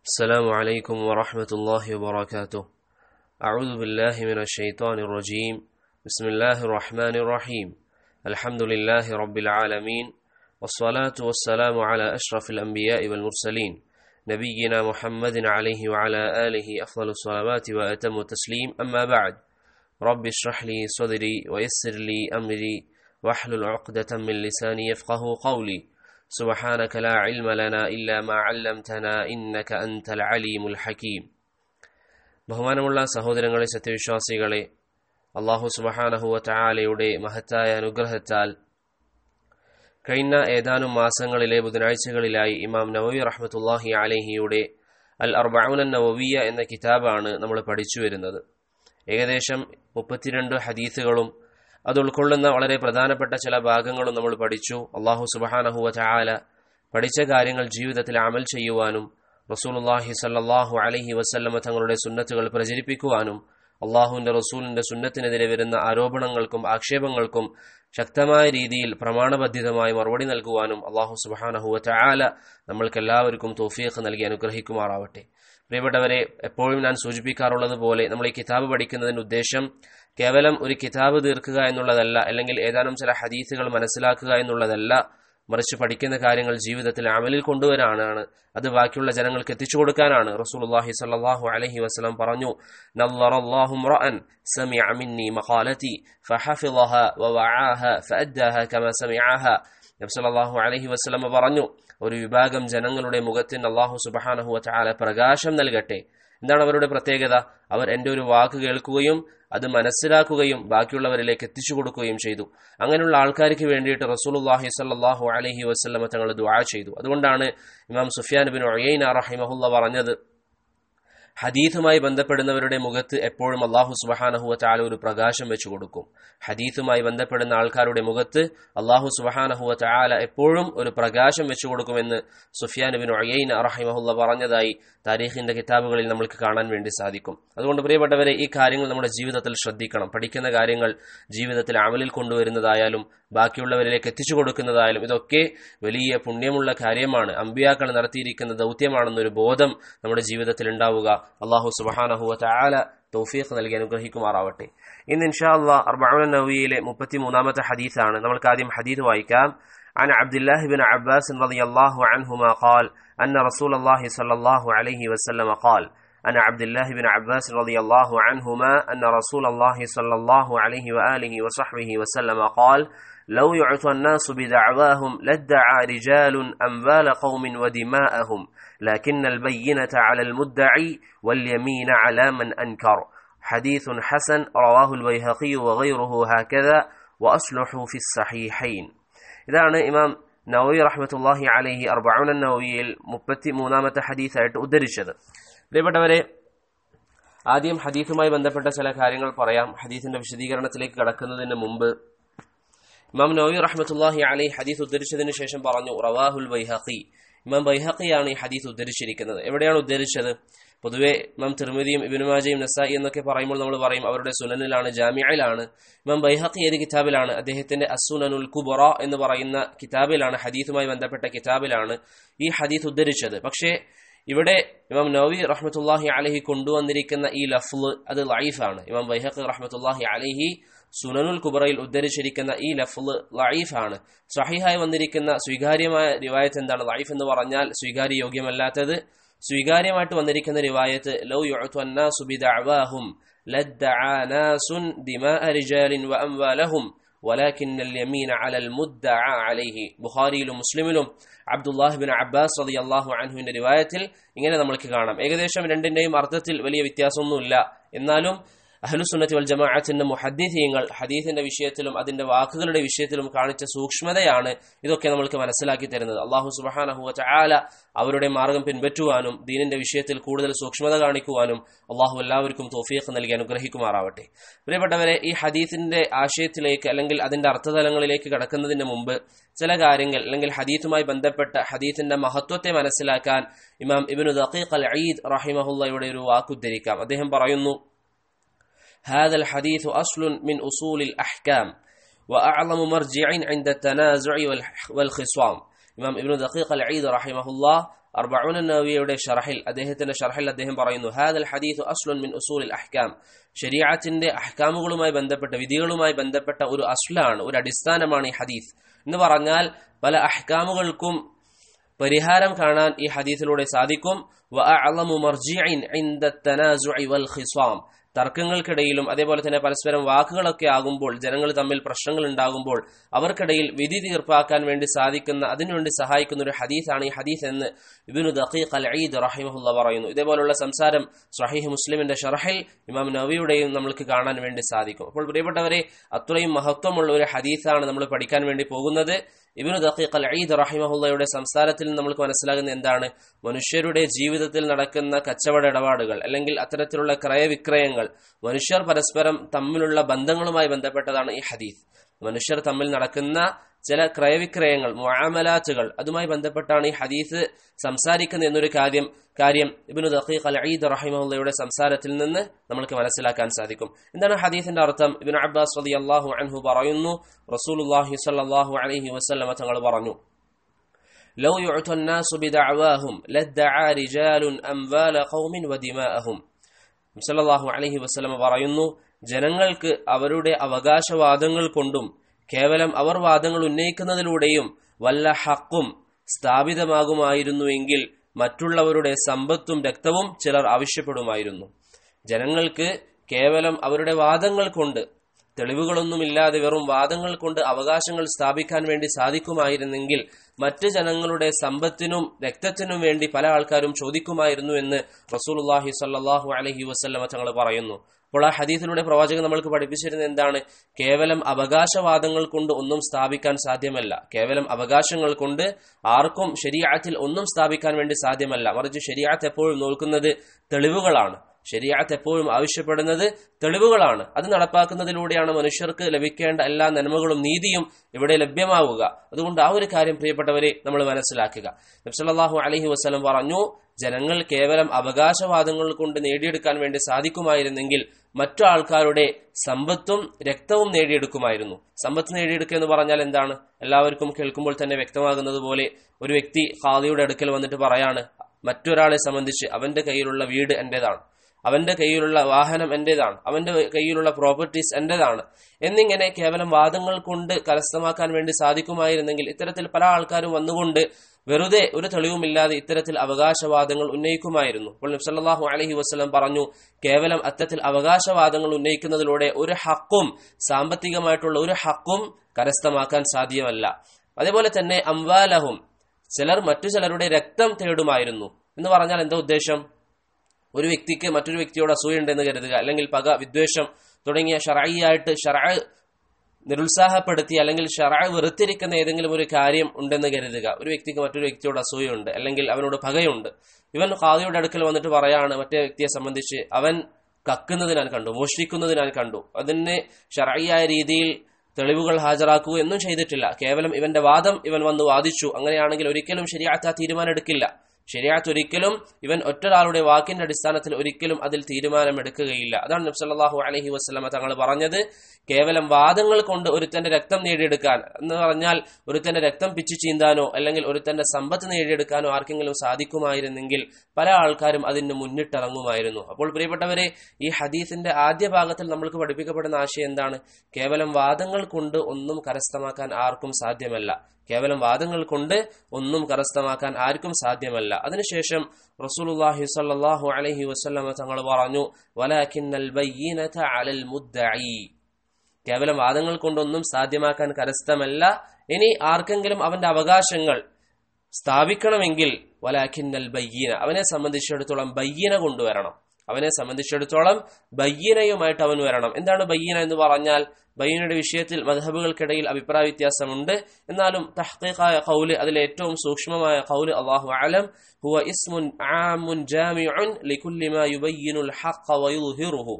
السلام عليكم ورحمة الله وبركاته أعوذ بالله من الشيطان الرجيم بسم الله الرحمن الرحيم الحمد لله رب العالمين والصلاة والسلام على أشرف الأنبياء والمرسلين نبينا محمد عليه وعلى آله أفضل الصلوات وأتم التسليم أما بعد رب اشرح لي صدري ويسر لي أمري واحلل عقدة من لساني يفقه قولي سبحانك لا علم لنا إلا ما علمتنا إنك أنت العليم الحكيم ബഹുമാനമുള്ള സഹോദരങ്ങളെ സത്യവിശ്വാസികളെ അള്ളാഹു സുബഹാനഹുവ ചായാലയുടെ മഹത്തായ അനുഗ്രഹത്താൽ കഴിഞ്ഞ ഏതാനും മാസങ്ങളിലെ ബുധനാഴ്ചകളിലായി ഇമാം നവവി റഹ്മത്തുല്ലാഹി അലഹിയുടെ അൽ അർബൌനൻ നവവിയ എന്ന കിതാബാണ് നമ്മൾ പഠിച്ചു വരുന്നത് ഏകദേശം മുപ്പത്തിരണ്ട് ഹദീസുകളും അത് ഉൾക്കൊള്ളുന്ന വളരെ പ്രധാനപ്പെട്ട ചില ഭാഗങ്ങളും നമ്മൾ പഠിച്ചു അള്ളാഹു സുബഹാനഹുവ ചായാല പഠിച്ച കാര്യങ്ങൾ ജീവിതത്തിൽ അമൽ ചെയ്യുവാനും റസൂലുല്ലാഹി സല്ലാഹു അലഹി വസല്ലമ തങ്ങളുടെ സുന്നത്തുകൾ പ്രചരിപ്പിക്കുവാനും അള്ളാഹുവിന്റെ റസൂലിന്റെ സുന്നത്തിനെതിരെ വരുന്ന ആരോപണങ്ങൾക്കും ആക്ഷേപങ്ങൾക്കും ശക്തമായ രീതിയിൽ പ്രമാണബദ്ധിതമായി മറുപടി നൽകുവാനും അള്ളാഹു സുബാനഹുവ ചായാല നമ്മൾക്കെല്ലാവർക്കും തോഫീഖ് നൽകി അനുഗ്രഹിക്കുമാറാവട്ടെ പ്രിയപ്പെട്ടവരെ എപ്പോഴും ഞാൻ സൂചിപ്പിക്കാറുള്ളത് പോലെ നമ്മൾ ഈ കിതാബ് പഠിക്കുന്നതിന്റെ ഉദ്ദേശം കേവലം ഒരു കിതാബ് തീർക്കുക എന്നുള്ളതല്ല അല്ലെങ്കിൽ ഏതാനും ചില ഹദീസുകൾ മനസ്സിലാക്കുക എന്നുള്ളതല്ല മറിച്ച് പഠിക്കുന്ന കാര്യങ്ങൾ ജീവിതത്തിൽ അമലിൽ കൊണ്ടുവരാനാണ് അത് ബാക്കിയുള്ള ജനങ്ങൾക്ക് എത്തിച്ചു കൊടുക്കാനാണ് റസൂലുള്ളാഹി സ്വല്ലല്ലാഹു അലൈഹി വസല്ലം പറഞ്ഞു നല്ലറല്ലാഹു റഅൻ സമിഅ മിന്നി മഖാലതി ഫഹഫിളഹ വവആഹ ഫഅദ്ദാഹ കമാ സമിഅഹ നബി സല്ലല്ലാഹു അലൈഹി വസല്ലം പറഞ്ഞു ഒരു വിഭാഗം ജനങ്ങളുടെ മുഖത്തിന് അള്ളാഹു സുബ്ഹാനഹു വതആല പ്രകാശം നൽകട്ടെ എന്താണ് അവരുടെ പ്രത്യേകത അവർ എൻ്റെ ഒരു വാക്ക് കേൾക്കുകയും അത് മനസ്സിലാക്കുകയും ബാക്കിയുള്ളവരിലേക്ക് എത്തിച്ചു കൊടുക്കുകയും ചെയ്തു അങ്ങനെയുള്ള ആൾക്കാർക്ക് വേണ്ടിയിട്ട് റസൂലുല്ലാഹി സല്ലാഹു അലഹി വസ്ലമ തങ്ങൾ ദുആ ചെയ്തു അതുകൊണ്ടാണ് ഇമാം സുഫിയാൻ ബിൻ ഒയ്യൈന റഹിമഹുല്ല പറഞ്ഞത് ഹദീഥുമായി ബന്ധപ്പെടുന്നവരുടെ മുഖത്ത് എപ്പോഴും അള്ളാഹു സുബഹാനഹുവ ചാല ഒരു പ്രകാശം വെച്ചു കൊടുക്കും ഹദീഥുമായി ബന്ധപ്പെടുന്ന ആൾക്കാരുടെ മുഖത്ത് അള്ളാഹു സുബഹാനഹുവ ചാല എപ്പോഴും ഒരു പ്രകാശം വെച്ചു കൊടുക്കുമെന്ന് സുഫിയാൻ ബിൻ ഒയ്യൈൻ റഹിമഹുല്ല പറഞ്ഞതായി താരീഖിന്റെ കിതാബുകളിൽ നമുക്ക് കാണാൻ വേണ്ടി സാധിക്കും അതുകൊണ്ട് പ്രിയപ്പെട്ടവരെ ഈ കാര്യങ്ങൾ നമ്മുടെ ജീവിതത്തിൽ ശ്രദ്ധിക്കണം പഠിക്കുന്ന കാര്യങ്ങൾ ജീവിതത്തിൽ അമലിൽ കൊണ്ടുവരുന്നതായാലും ബാക്കിയുള്ളവരിലേക്ക് എത്തിച്ചു കൊടുക്കുന്നതായാലും ഇതൊക്കെ വലിയ പുണ്യമുള്ള കാര്യമാണ് അമ്പിയാക്കൾ നടത്തിയിരിക്കുന്ന ദൗത്യമാണെന്നൊരു ബോധം നമ്മുടെ ജീവിതത്തിൽ ഉണ്ടാവുക അള്ളാഹു സുബഹാനഹുവ ചായാല തൗഫീഖ് നൽകി അനുഗ്രഹിക്കുമാറാവട്ടെ ഇന്ന് ഇൻഷാ അള്ളാഹ് അർബഅുൻ നവവിയിലെ മുപ്പത്തിമൂന്നാമത്തെ ഹദീസാണ് നമ്മൾക്ക് ആദ്യം ഹദീദ് വായിക്കാം عن عبد الله بن عباس رضي الله عنهما قال أن رسول الله صلى الله عليه وسلم قال عن عبد الله بن عباس رضي الله عنهما أن رسول الله صلى الله عليه وآله وصحبه وسلم قال لو يعطى الناس بدعواهم لادعى رجال أموال قوم ودماءهم لكن البينة على المدعي واليمين على من أنكر حديث حسن رواه البيهقي وغيره هكذا وأصلح في الصحيحين ഇതാണ് ഇമാം നവവി റഹ്മത്തുല്ലാഹി അലഹി അർബൌൻ നവവിയിൽ മുപ്പത്തി മൂന്നാമത്തെ ഹദീസായിട്ട് ഉദ്ധരിച്ചത് പ്രിയപ്പെട്ടവരെ ആദ്യം ഹദീസുമായി ബന്ധപ്പെട്ട ചില കാര്യങ്ങൾ പറയാം ഹദീസിന്റെ വിശദീകരണത്തിലേക്ക് കടക്കുന്നതിന് മുമ്പ് ഇമാം നവവി റഹ്മത്തുല്ലാഹി അലി ഹദീസ് ഉദ്ധരിച്ചതിന് ശേഷം പറഞ്ഞു റവാഹുൽ ബൈഹഖി ഇമാം ബൈഹഖിയാണ് ഈ ഹദീസ് ഉദ്ധരിച്ചിരിക്കുന്നത് എവിടെയാണ് ഉദ്ധരിച്ചത് പൊതുവെ ഇമാം തിർമിതിയും ഇബിനുമാജയും നസായി എന്നൊക്കെ പറയുമ്പോൾ നമ്മൾ പറയും അവരുടെ സുനനിലാണ് ജാമ്യയിലാണ് ഇമാം ബൈഹഖി ഏത് കിതാബിലാണ് അദ്ദേഹത്തിന്റെ അസുനനുൽ കുബറ എന്ന് പറയുന്ന കിതാബിലാണ് ഹദീസുമായി ബന്ധപ്പെട്ട കിതാബിലാണ് ഈ ഹദീസ് ഉദ്ധരിച്ചത് പക്ഷേ ഇവിടെ ഇമാം നവി റഹ്മത്തുല്ലാഹി അലഹി കൊണ്ടുവന്നിരിക്കുന്ന ഈ ലഫ്ല് അത് ലൈഫാണ് ഇമാം ബൈഹഖി റഹ്മത്തുല്ലാഹി അലഹി സുനനുൽ കുബറയിൽ ഉദ്ധരിച്ചിരിക്കുന്ന ഈ ലഫ്ല് ലൈഫാണ് സഹിഹായി വന്നിരിക്കുന്ന സ്വീകാര്യമായ റിവായത്ത് എന്താണ് ലൈഫ് എന്ന് പറഞ്ഞാൽ സ്വീകാര്യ യോഗ്യമല്ലാത്തത് സ്വീകാര്യമായിട്ട് വന്നിരിക്കുന്ന റിവായത്ത് ലൗ യുഅ്തു ബിദഅവാഹും ലദ്ദഅ നാസുൻ ദിമാഅ റിജാലിൻ വഅംവാലഹും ولكن اليمين على المدعى عليه ബുഖാരിയിലും മുസ്ലിമിലും അബ്ദുല്ലാഹ് ബിൻ അബ്ബാസ് റളിയല്ലാഹു അൻഹുവിന്റെ റിവായത്തിൽ ഇങ്ങനെ നമ്മൾക്ക് കാണാം ഏകദേശം രണ്ടിന്റെയും അർത്ഥത്തിൽ വലിയ വ്യത്യാസമൊന്നുമില്ല എന്നാലും അഹ്ലുസുന്നത്തി വൽ ജമാഅത്തിന്റെ മുഹദ്ദീഥീങ്ങൾ ഹദീസിന്റെ വിഷയത്തിലും അതിന്റെ വാക്കുകളുടെ വിഷയത്തിലും കാണിച്ച സൂക്ഷ്മതയാണ് ഇതൊക്കെ നമ്മൾക്ക് മനസ്സിലാക്കി തരുന്നത് അള്ളാഹു സുബഹാനഹു ചായാല അവരുടെ മാർഗം പിൻപറ്റുവാനും ദീനിന്റെ വിഷയത്തിൽ കൂടുതൽ സൂക്ഷ്മത കാണിക്കുവാനും അള്ളാഹു എല്ലാവർക്കും തോഫീഖ് നൽകി അനുഗ്രഹിക്കുമാറാവട്ടെ പ്രിയപ്പെട്ടവരെ ഈ ഹദീസിന്റെ ആശയത്തിലേക്ക് അല്ലെങ്കിൽ അതിന്റെ അർത്ഥതലങ്ങളിലേക്ക് കടക്കുന്നതിന് മുമ്പ് ചില കാര്യങ്ങൾ അല്ലെങ്കിൽ ഹദീത്തുമായി ബന്ധപ്പെട്ട ഹദീത്തിന്റെ മഹത്വത്തെ മനസ്സിലാക്കാൻ ഇമാം ഇബിനു ദഖീഖ് അൽ ഈദ് റഹിമഹുല്ലയുടെ ഒരു വാക്കുദ്ധരിക്കാം അദ്ദേഹം പറയുന്നു هذا الحديث أصل من أصول الأحكام وأعظم مرجع عند التنازع والخصام ഇമാം ഇബ്നു ദഖീഖ് അൽ ഈദ് റഹിമഹുല്ലാ അർബഉൻ നവിയുടെ ഷർഹിൽ അദ്ദേഹത്തിന്റെ ഷർഹിൽ അദ്ദേഹം പറയുന്നു ഹാദൽ ഹദീസ് അസ്ലുൻ മിൻ ഉസൂലിൽ അഹ്കാം ശരിയാത്തിന്റെ അഹ്കാമുകളുമായി ബന്ധപ്പെട്ട വിധികളുമായി ബന്ധപ്പെട്ട ഒരു അസ്ലാണ് ഒരു അടിസ്ഥാനമാണ് ഈ ഹദീസ് എന്ന് പറഞ്ഞാൽ പല അഹ്കാമുകൾക്കും പരിഹാരം കാണാൻ ഈ ഹദീസിലൂടെ സാധിക്കും വഅഅലമു മർജിഇൻ ഇൻദ തനാസുഇ വൽ ഖിസാം തർക്കങ്ങൾക്കിടയിലും അതേപോലെ തന്നെ പരസ്പരം വാക്കുകളൊക്കെ ആകുമ്പോൾ ജനങ്ങൾ തമ്മിൽ പ്രശ്നങ്ങൾ ഉണ്ടാകുമ്പോൾ അവർക്കിടയിൽ വിധി തീർപ്പാക്കാൻ വേണ്ടി സാധിക്കുന്ന അതിനുവേണ്ടി സഹായിക്കുന്ന ഒരു ഹദീസാണ് ഈ ഹദീസ് എന്ന് ഇബിനു ദഖീഖ് അൽ ഈദ് റഹിമഹുല്ല പറയുന്നു ഇതേപോലുള്ള സംസാരം സഹീഹ് മുസ്ലിമിന്റെ ഷർഹിൽ ഇമാം നവിയുടെയും നമ്മൾക്ക് കാണാൻ വേണ്ടി സാധിക്കും അപ്പോൾ പ്രിയപ്പെട്ടവരെ അത്രയും മഹത്വമുള്ള ഒരു ഹദീസാണ് നമ്മൾ പഠിക്കാൻ വേണ്ടി പോകുന്നത് ഇബിനു ദഖീഖ് അൽ ഈദ് റഹിമഹുല്ലയുടെ സംസാരത്തിൽ നമ്മൾക്ക് മനസ്സിലാകുന്ന എന്താണ് മനുഷ്യരുടെ ജീവിതത്തിൽ നടക്കുന്ന കച്ചവട ഇടപാടുകൾ അല്ലെങ്കിൽ അത്തരത്തിലുള്ള ക്രയവിക്രയങ്ങൾ മനുഷ്യർ പരസ്പരം തമ്മിലുള്ള ബന്ധങ്ങളുമായി ബന്ധപ്പെട്ടതാണ് ഈ ഹദീസ് മനുഷ്യർ തമ്മിൽ നടക്കുന്ന ചില ക്രയവിക്രയങ്ങൾ മുആമലാത്തുകൾ അതുമായി ബന്ധപ്പെട്ടാണ് ഈ ഹദീസ് സംസാരിക്കുന്ന എന്നൊരു കാര്യം കാര്യം ഇബ്നു ദഖീഖ് അൽ ഈദ് റഹിമഹുല്ലയുടെ സംസാരത്തിൽ നിന്ന് നമുക്ക് മനസ്സിലാക്കാൻ സാധിക്കും എന്താണ് ഹദീസിന്റെ അർത്ഥം ഇബ്നു അബ്ബാസ് റളിയല്ലാഹു അൻഹു പറയുന്നു റസൂലുള്ളാഹി സ്വല്ലല്ലാഹു അലൈഹി വസല്ലമ തങ്ങൾ പറഞ്ഞു لو يعطى الناس بدعواهم لادعى رجال أموال قوم ودماءهم സല്ലല്ലാഹു അലൈഹി വസല്ലമ പറയുന്നു ജനങ്ങൾക്ക് അവരുടെ അവകാശവാദങ്ങൾ കൊണ്ടും കേവലം അവർ വാദങ്ങൾ ഉന്നയിക്കുന്നതിലൂടെയും വല്ല ഹക്കും സ്ഥാപിതമാകുമായിരുന്നുവെങ്കിൽ മറ്റുള്ളവരുടെ സമ്പത്തും രക്തവും ചിലർ ആവശ്യപ്പെടുമായിരുന്നു ജനങ്ങൾക്ക് കേവലം അവരുടെ വാദങ്ങൾ കൊണ്ട് തെളിവുകളൊന്നുമില്ലാതെ വെറും വാദങ്ങൾ കൊണ്ട് അവകാശങ്ങൾ സ്ഥാപിക്കാൻ വേണ്ടി സാധിക്കുമായിരുന്നെങ്കിൽ മറ്റ് ജനങ്ങളുടെ സമ്പത്തിനും രക്തത്തിനും വേണ്ടി പല ആൾക്കാരും ചോദിക്കുമായിരുന്നു എന്ന് റസൂലുള്ളാഹി സ്വല്ലല്ലാഹു അലൈഹി വസല്ലമ തങ്ങൾ പറയുന്നു അപ്പോൾ ആ ഹദീസിലൂടെ പ്രവാചകൻ നമ്മൾക്ക് പഠിപ്പിച്ചിരുന്നത് എന്താണ് കേവലം അവകാശവാദങ്ങൾ കൊണ്ട് ഒന്നും സ്ഥാപിക്കാൻ സാധ്യമല്ല കേവലം അവകാശങ്ങൾ കൊണ്ട് ആർക്കും ശരിയാത്തിൽ ഒന്നും സ്ഥാപിക്കാൻ വേണ്ടി സാധ്യമല്ല മറിച്ച് ശരിയാത്ത് എപ്പോഴും നോക്കുന്നത് തെളിവുകളാണ് ശരിയാത്ത് എപ്പോഴും ആവശ്യപ്പെടുന്നത് തെളിവുകളാണ് അത് നടപ്പാക്കുന്നതിലൂടെയാണ് മനുഷ്യർക്ക് ലഭിക്കേണ്ട എല്ലാ നന്മകളും നീതിയും ഇവിടെ ലഭ്യമാവുക അതുകൊണ്ട് ആ ഒരു കാര്യം പ്രിയപ്പെട്ടവരെ നമ്മൾ മനസ്സിലാക്കുക നബ്സല്ലാഹു അലഹി വസ്ലം പറഞ്ഞു ജനങ്ങൾ കേവലം അവകാശവാദങ്ങൾ കൊണ്ട് നേടിയെടുക്കാൻ വേണ്ടി സാധിക്കുമായിരുന്നെങ്കിൽ മറ്റു ആൾക്കാരുടെ സമ്പത്തും രക്തവും നേടിയെടുക്കുമായിരുന്നു സമ്പത്ത് നേടിയെടുക്കുക എന്ന് പറഞ്ഞാൽ എന്താണ് എല്ലാവർക്കും കേൾക്കുമ്പോൾ തന്നെ വ്യക്തമാകുന്നത് പോലെ ഒരു വ്യക്തി ഖാദിയുടെ അടുക്കൽ വന്നിട്ട് പറയാണ് മറ്റൊരാളെ സംബന്ധിച്ച് അവന്റെ കയ്യിലുള്ള വീട് എന്റേതാണ് അവന്റെ കയ്യിലുള്ള വാഹനം എന്റേതാണ് അവന്റെ കയ്യിലുള്ള പ്രോപ്പർട്ടീസ് എന്റേതാണ് എന്നിങ്ങനെ കേവലം വാദങ്ങൾ കൊണ്ട് കരസ്ഥമാക്കാൻ വേണ്ടി സാധിക്കുമായിരുന്നെങ്കിൽ ഇത്തരത്തിൽ പല ആൾക്കാരും വന്നുകൊണ്ട് വെറുതെ ഒരു തെളിവുമില്ലാതെ ഇത്തരത്തിൽ അവകാശവാദങ്ങൾ ഉന്നയിക്കുമായിരുന്നു അപ്പോൾ നബ്സല്ലാഹു അലഹി വസ്ലം പറഞ്ഞു കേവലം അത്തരത്തിൽ അവകാശവാദങ്ങൾ ഉന്നയിക്കുന്നതിലൂടെ ഒരു ഹക്കും സാമ്പത്തികമായിട്ടുള്ള ഒരു ഹക്കും കരസ്ഥമാക്കാൻ സാധ്യമല്ല അതേപോലെ തന്നെ അംവാലഹും ചിലർ മറ്റു ചിലരുടെ രക്തം തേടുമായിരുന്നു എന്ന് പറഞ്ഞാൽ എന്താ ഉദ്ദേശം ഒരു വ്യക്തിക്ക് മറ്റൊരു വ്യക്തിയോട് അസൂയുണ്ടെന്ന് കരുതുക അല്ലെങ്കിൽ പക വിദ്വേഷം തുടങ്ങിയ ഷറായിയായിട്ട് ഷറാ നിരുത്സാഹപ്പെടുത്തി അല്ലെങ്കിൽ ഷറാ വെറുത്തിരിക്കുന്ന ഏതെങ്കിലും ഒരു കാര്യം ഉണ്ടെന്ന് കരുതുക ഒരു വ്യക്തിക്ക് മറ്റൊരു വ്യക്തിയോട് അസൂയുണ്ട് അല്ലെങ്കിൽ അവനോട് പകയുണ്ട് ഇവൻ ഖാദിയുടെ അടുക്കൽ വന്നിട്ട് പറയാണ് മറ്റേ വ്യക്തിയെ സംബന്ധിച്ച് അവൻ കക്കുന്നത് ഞാൻ കണ്ടു മോഷ്ടിക്കുന്നത് ഞാൻ കണ്ടു അതിന് ഷറായിയായ രീതിയിൽ തെളിവുകൾ ഹാജരാക്കുക എന്നും ചെയ്തിട്ടില്ല കേവലം ഇവന്റെ വാദം ഇവൻ വന്ന് വാദിച്ചു അങ്ങനെയാണെങ്കിൽ ഒരിക്കലും ശരിയാത്ത തീരുമാനം എടുക്കില്ല ശരിയാത്ത് ഒരിക്കലും ഇവൻ ഒറ്റൊരാളുടെ വാക്കിന്റെ അടിസ്ഥാനത്തിൽ ഒരിക്കലും അതിൽ തീരുമാനമെടുക്കുകയില്ല അതാണ് നബ്സല്ലാഹു അലഹി വസ്ലമ തങ്ങൾ പറഞ്ഞത് കേവലം വാദങ്ങൾ കൊണ്ട് ഒരുത്തന്റെ രക്തം നേടിയെടുക്കാൻ എന്ന് പറഞ്ഞാൽ ഒരുത്തന്റെ രക്തം പിച്ചു ചീന്താനോ അല്ലെങ്കിൽ ഒരുത്തന്റെ സമ്പത്ത് നേടിയെടുക്കാനോ ആർക്കെങ്കിലും സാധിക്കുമായിരുന്നെങ്കിൽ പല ആൾക്കാരും അതിന് മുന്നിട്ടിറങ്ങുമായിരുന്നു അപ്പോൾ പ്രിയപ്പെട്ടവരെ ഈ ഹദീസിന്റെ ആദ്യ ഭാഗത്തിൽ നമ്മൾക്ക് പഠിപ്പിക്കപ്പെടുന്ന ആശയം എന്താണ് കേവലം വാദങ്ങൾ കൊണ്ട് ഒന്നും കരസ്ഥമാക്കാൻ ആർക്കും സാധ്യമല്ല കേവലം വാദങ്ങൾ കൊണ്ട് ഒന്നും കരസ്ഥമാക്കാൻ ആർക്കും സാധ്യമല്ല അതിനുശേഷം റസൂലുള്ളാഹി സ്വല്ലല്ലാഹു അലൈഹി വസല്ലമ തങ്ങൾ പറഞ്ഞു വലാകിന്നൽ ബയ്യിനത അലൽ മുദ്ദഈ കേവലം വാദങ്ങൾ കൊണ്ടൊന്നും സാധ്യമാക്കാൻ കരസ്ഥമല്ല ഇനി ആർക്കെങ്കിലും അവന്റെ അവകാശങ്ങൾ സ്ഥാപിക്കണമെങ്കിൽ വലാഖിന്നൽ ബയ്യന അവനെ സംബന്ധിച്ചിടത്തോളം ബയ്യന കൊണ്ടുവരണം അവനെ സംബന്ധിച്ചിടത്തോളം ബയ്യനയുമായിട്ട് അവൻ വരണം എന്താണ് ബയ്യന എന്ന് പറഞ്ഞാൽ ബയ്യനയുടെ വിഷയത്തിൽ മധബുകൾക്കിടയിൽ അഭിപ്രായ വ്യത്യാസമുണ്ട് എന്നാലും തഹ്ഖീഖായ ഖൗല് അതിലെ ഏറ്റവും സൂക്ഷ്മമായ ഖൗല് അല്ലാഹു അലം ഹുവ ഇസ്മുൻ ആമുൻ ജാമിഉൻ ലികുല്ലി മാ യുബയ്യിനുൽ ഹഖ്ഖ വയുദ്ഹിറുഹു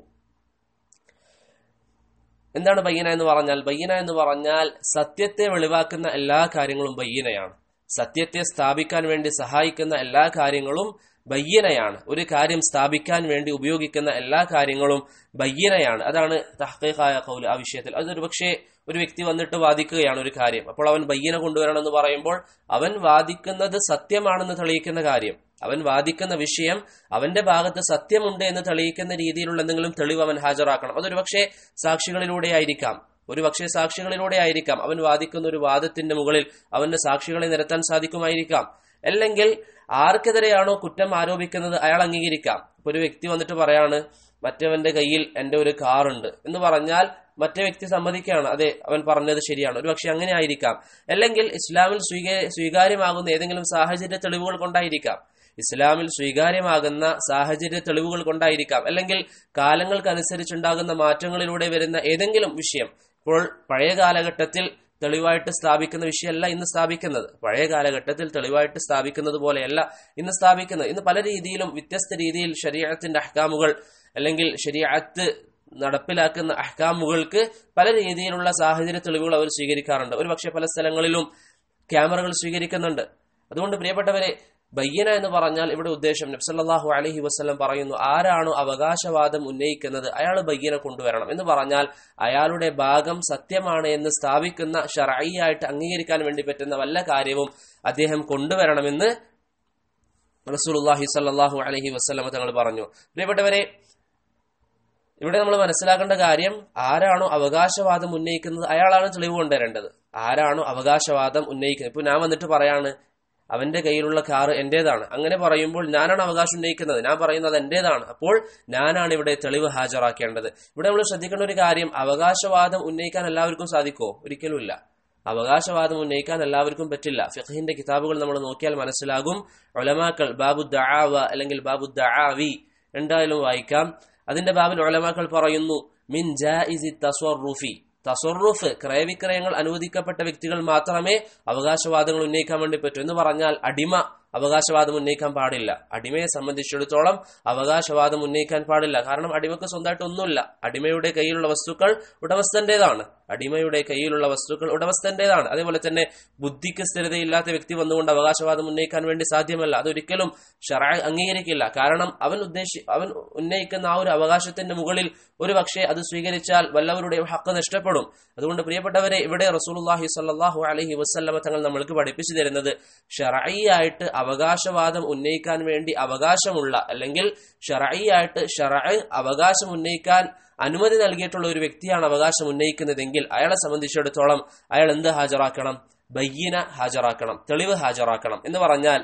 എന്താണ് ബയ്യന എന്ന് പറഞ്ഞാൽ ബയ്യന എന്ന് പറഞ്ഞാൽ സത്യത്തെ വെളിവാക്കുന്ന എല്ലാ കാര്യങ്ങളും ബയ്യനയാണ് സത്യത്തെ സ്ഥാപിക്കാൻ വേണ്ടി സഹായിക്കുന്ന എല്ലാ കാര്യങ്ങളും ബയ്യനയാണ് ഒരു കാര്യം സ്ഥാപിക്കാൻ വേണ്ടി ഉപയോഗിക്കുന്ന എല്ലാ കാര്യങ്ങളും ബയ്യനയാണ് അതാണ് തഹ്ഖീഖായ കൗല് ആ വിഷയത്തിൽ അതൊരു പക്ഷേ ഒരു വ്യക്തി വന്നിട്ട് വാദിക്കുകയാണ് ഒരു കാര്യം അപ്പോൾ അവൻ ബയ്യന കൊണ്ടുവരണം എന്ന് പറയുമ്പോൾ അവൻ വാദിക്കുന്നത് സത്യമാണെന്ന് തെളിയിക്കുന്ന കാര്യം അവൻ വാദിക്കുന്ന വിഷയം അവന്റെ ഭാഗത്ത് സത്യമുണ്ട് എന്ന് തെളിയിക്കുന്ന രീതിയിലുള്ള എന്തെങ്കിലും തെളിവ് അവൻ ഹാജരാക്കണം അതൊരു പക്ഷേ സാക്ഷികളിലൂടെ ആയിരിക്കാം ഒരു പക്ഷേ സാക്ഷികളിലൂടെ ആയിരിക്കാം അവൻ വാദിക്കുന്ന ഒരു വാദത്തിന്റെ മുകളിൽ അവന്റെ സാക്ഷികളെ നിരത്താൻ സാധിക്കുമായിരിക്കാം അല്ലെങ്കിൽ ആർക്കെതിരെയാണോ കുറ്റം ആരോപിക്കുന്നത് അയാൾ അംഗീകരിക്കാം ഇപ്പൊ ഒരു വ്യക്തി വന്നിട്ട് പറയാണ് മറ്റവന്റെ കയ്യിൽ എന്റെ ഒരു കാറുണ്ട് എന്ന് പറഞ്ഞാൽ മറ്റേ വ്യക്തി സമ്മതിക്കുകയാണ് അതെ അവൻ പറഞ്ഞത് ശരിയാണ് ഒരു പക്ഷെ അങ്ങനെ ആയിരിക്കാം അല്ലെങ്കിൽ ഇസ്ലാമിൽ സ്വീകാര്യമാകുന്ന ഏതെങ്കിലും സാഹചര്യ തെളിവുകൾ കൊണ്ടായിരിക്കാം ഇസ്ലാമിൽ സ്വീകാര്യമാകുന്ന സാഹചര്യ തെളിവുകൾ കൊണ്ടായിരിക്കാം അല്ലെങ്കിൽ കാലങ്ങൾക്കനുസരിച്ചുണ്ടാകുന്ന മാറ്റങ്ങളിലൂടെ വരുന്ന ഏതെങ്കിലും വിഷയം ഇപ്പോൾ പഴയ കാലഘട്ടത്തിൽ തെളിവായിട്ട് സ്ഥാപിക്കുന്ന വിഷയമല്ല ഇന്ന് സ്ഥാപിക്കുന്നത് പഴയ കാലഘട്ടത്തിൽ തെളിവായിട്ട് സ്ഥാപിക്കുന്നത് പോലെയല്ല ഇന്ന് സ്ഥാപിക്കുന്നത് ഇന്ന് പല രീതിയിലും വ്യത്യസ്ത രീതിയിൽ ശരീരത്തിന്റെ അഹ്കാമുകൾ അല്ലെങ്കിൽ ശരീരത്ത് നടപ്പിലാക്കുന്ന അഹ്കാമുകൾക്ക് പല രീതിയിലുള്ള സാഹചര്യ തെളിവുകൾ അവർ സ്വീകരിക്കാറുണ്ട് ഒരു പക്ഷെ പല സ്ഥലങ്ങളിലും ക്യാമറകൾ സ്വീകരിക്കുന്നുണ്ട് അതുകൊണ്ട് പ്രിയപ്പെട്ടവരെ ബയ്യന എന്ന് പറഞ്ഞാൽ ഇവിടെ ഉദ്ദേശം നബ്സല്ലാഹു അലഹി വസ്ലം പറയുന്നു ആരാണോ അവകാശവാദം ഉന്നയിക്കുന്നത് അയാൾ ബയ്യന കൊണ്ടുവരണം എന്ന് പറഞ്ഞാൽ അയാളുടെ ഭാഗം സത്യമാണ് എന്ന് സ്ഥാപിക്കുന്ന ഷറായിയായിട്ട് അംഗീകരിക്കാൻ വേണ്ടി പറ്റുന്ന വല്ല കാര്യവും അദ്ദേഹം കൊണ്ടുവരണമെന്ന് റസൂലുല്ലാഹി സല്ലാഹു അലഹി വസ്ലമ തങ്ങൾ പറഞ്ഞു പ്രിയപ്പെട്ടവരെ ഇവിടെ നമ്മൾ മനസ്സിലാക്കേണ്ട കാര്യം ആരാണോ അവകാശവാദം ഉന്നയിക്കുന്നത് അയാളാണ് തെളിവ് കൊണ്ടുവരേണ്ടത് ആരാണോ അവകാശവാദം ഉന്നയിക്കുന്നത് ഇപ്പൊ ഞാൻ വന്നിട്ട് പറയാണ് അവന്റെ കയ്യിലുള്ള കാറ് എന്റേതാണ് അങ്ങനെ പറയുമ്പോൾ ഞാനാണ് അവകാശം ഉന്നയിക്കുന്നത് ഞാൻ പറയുന്നത് എന്റേതാണ് അപ്പോൾ ഞാനാണ് ഇവിടെ തെളിവ് ഹാജരാക്കേണ്ടത് ഇവിടെ നമ്മൾ ശ്രദ്ധിക്കേണ്ട ഒരു കാര്യം അവകാശവാദം ഉന്നയിക്കാൻ എല്ലാവർക്കും സാധിക്കുമോ ഒരിക്കലുമില്ല അവകാശവാദം ഉന്നയിക്കാൻ എല്ലാവർക്കും പറ്റില്ല ഫിഖഹിന്റെ കിതാബുകൾ നമ്മൾ നോക്കിയാൽ മനസ്സിലാകും ഒലമാക്കൾ ബാബു ദആവ അല്ലെങ്കിൽ ബാബു ദആവി എന്തായാലും വായിക്കാം അതിന്റെ ബാബിൽ ഒലമാക്കൾ പറയുന്നു മിൻ ജാഇസി തസ്വറുഫി തസറുഫ് ക്രയവിക്രയങ്ങൾ അനുവദിക്കപ്പെട്ട വ്യക്തികൾ മാത്രമേ അവകാശവാദങ്ങൾ ഉന്നയിക്കാൻ വേണ്ടി പറ്റൂ എന്ന് പറഞ്ഞാൽ അടിമ അവകാശവാദം ഉന്നയിക്കാൻ പാടില്ല അടിമയെ സംബന്ധിച്ചിടത്തോളം അവകാശവാദം ഉന്നയിക്കാൻ പാടില്ല കാരണം അടിമക്ക് സ്വന്തമായിട്ട് ഒന്നുമില്ല അടിമയുടെ കയ്യിലുള്ള വസ്തുക്കൾ ഉടമസ്ഥന്റേതാണ് അടിമയുടെ കയ്യിലുള്ള വസ്തുക്കൾ ഉടമസ്ഥന്റേതാണ് അതേപോലെ തന്നെ ബുദ്ധിക്ക് സ്ഥിരതയില്ലാത്ത വ്യക്തി വന്നുകൊണ്ട് അവകാശവാദം ഉന്നയിക്കാൻ വേണ്ടി സാധ്യമല്ല അതൊരിക്കലും ഷറ അംഗീകരിക്കില്ല കാരണം അവൻ ഉദ്ദേശി അവൻ ഉന്നയിക്കുന്ന ആ ഒരു അവകാശത്തിന്റെ മുകളിൽ ഒരു പക്ഷേ അത് സ്വീകരിച്ചാൽ വല്ലവരുടെയും ഹക്ക് നഷ്ടപ്പെടും അതുകൊണ്ട് പ്രിയപ്പെട്ടവരെ ഇവിടെ റസൂലുള്ളാഹി സ്വല്ലല്ലാഹു അലൈഹി വസല്ലമ തങ്ങൾ നമ്മൾക്ക് പഠിപ്പിച്ചു തരുന്നത് ഷറഈയായിട്ട് അവകാശവാദം ഉന്നയിക്കാൻ വേണ്ടി അവകാശമുള്ള അല്ലെങ്കിൽ ഷറഈയായിട്ട് ഷറ അവകാശം ഉന്നയിക്കാൻ അനുമതി നൽകിയിട്ടുള്ള ഒരു വ്യക്തിയാണ് അവകാശം ഉന്നയിക്കുന്നതെങ്കിൽ അയാളെ സംബന്ധിച്ചിടത്തോളം അയാൾ എന്ത് ഹാജരാക്കണം ബയ്യന ഹാജരാക്കണം തെളിവ് ഹാജരാക്കണം എന്ന് പറഞ്ഞാൽ